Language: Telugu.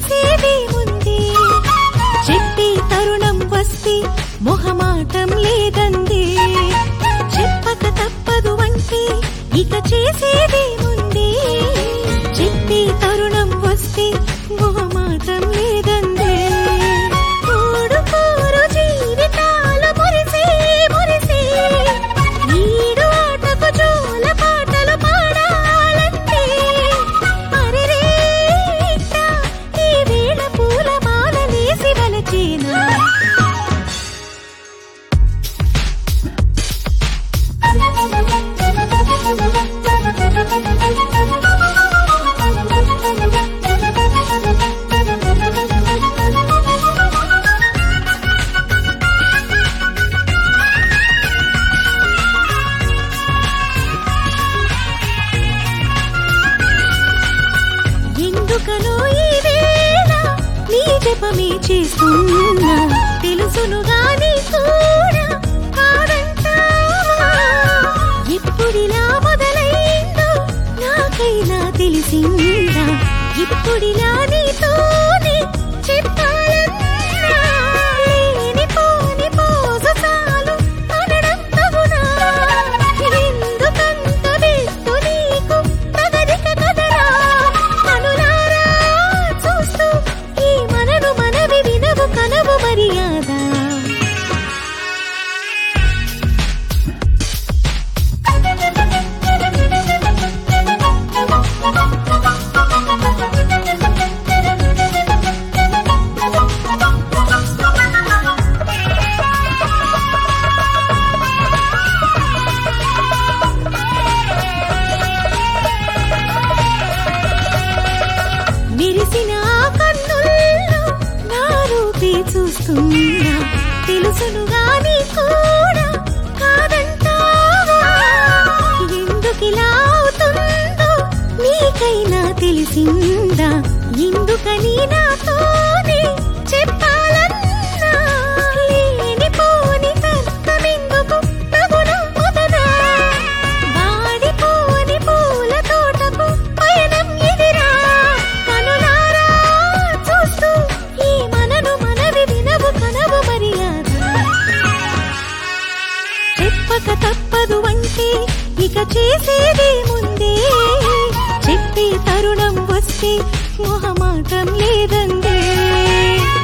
చేసేది ముందే చెప్పే తరుణం వస్తే మొహమాటం లేదందే చెప్పక తప్పదు అంటే ఇక చేసేది ముందే చెప్పే తరుణం వస్తే మొహమాటం లేదందే కోడు కోరు జీవితాలు మురిసే మురిసే ఈడు ఆటకు జోల పాటలు పాడాలంటే అరెరే ఇట్ట ఈ వేళ పూల మాలలేసి వలచేనా ఎందుకనో ఈ వేళ నీ జపమే చేస్తున్నా తెలుసునుగా నీ కూడా కాదంటావా ఎప్పుడిలా మొదలైందో నాకైనా తెలిసిందా ఇప్పుడిలా నీతోనే చెప్పాలన్నా లేనిపోని పోజు చాలు అనడం తగునా ఎందుకంత విస్తు నీకు తగదిక కదరా అనులారా చూస్తూ ఈ మనను మనవి వినవు కనవు మర్యాద విరిసిన ఆ కన్నుల్లో నా రూపే చూస్తున్నా తెలుసునుగా నీ కూడా కాదంటావా ఎందుకిలా అవుతుందో నీకైనా తెలిసిందా ఎందుకని నాతోనే చెప్పాలన్నా లేనిపోని తర్కమెందుకు తగునా మొదనా వాడిపోని పూల తోటకు పయనం ఎదిరా కనులారా చూస్తూ ఈ మనను మనవి వినవు కనవు మర్యాద చెప్పక తప్పదు అంటే ఇక చేసేది ముందే చెప్పే తరుణం వస్తే మొహమాటం లేదందే